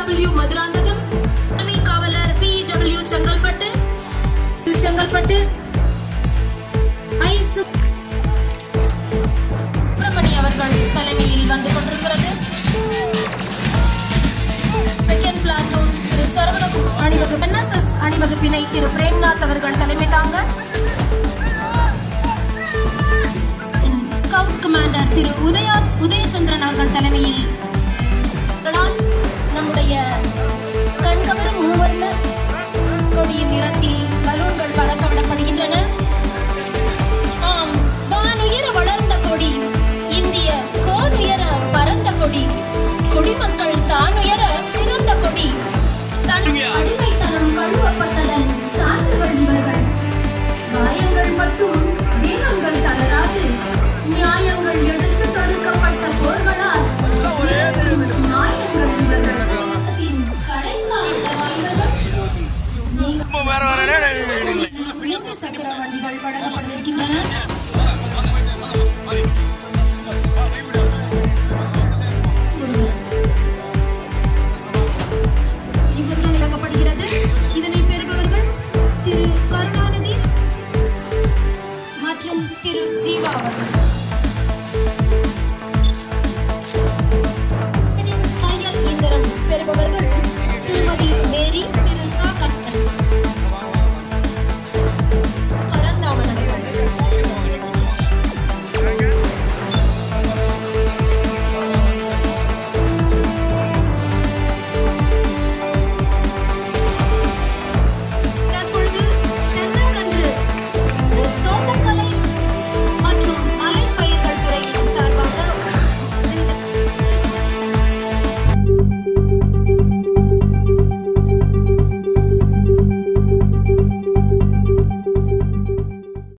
W Madurantakam தலைமை காவலர் P W Chengalpattu Chengalpattu I Subramani அவர்கள் தலைமையில் வந்து கொண்டிருக்கிறது செகண்ட் பிளாட்டூன் திரு சரவணகுமார் அணிவகுப்பு என்எஸ்எஸ் அணிவகுப்பினை திரு பிரேம்நாத் அவர்கள் தலைமை தாங்க ஸ்கவுட் கமாண்டர் திரு உதயா உதயச்சந்திரன் அவர்கள் தலைமையில் களால் நம்முடைய கண்கவரும் மூவர்ண கொடியின் நிறத்தில் பலூன்கள் பறக்க விடப்படுகின்றன ஆம் வானுயர வளர்ந்த கொடி இந்திய கோனுயர பரந்த கொடி குடிமக்கள் தானுயர சிறந்த கொடி தன் அடிமைத்தனம் கழுவப்பட்டதன் சான்றுகள் இவர்கள் காயங்கள் மட்டும் வீரங்கள் தளராது நியாயங்கள் எடுத்து தடுக்கப்பட்ட போர்களால் நியாயங்கள் இவர்கள் தேசத்தின் கடைக்கால வாய்ந்தவர் வேற வேற மூன்று சக்கர வண்டிகள் வழங்கப்பட்டிருக்கின்றன இவர்கள் வழங்கப்படுகிறது இதனை பெறுபவர்கள் திரு கருணாநிதி மற்றும் திரு ஜீவா அவர்கள்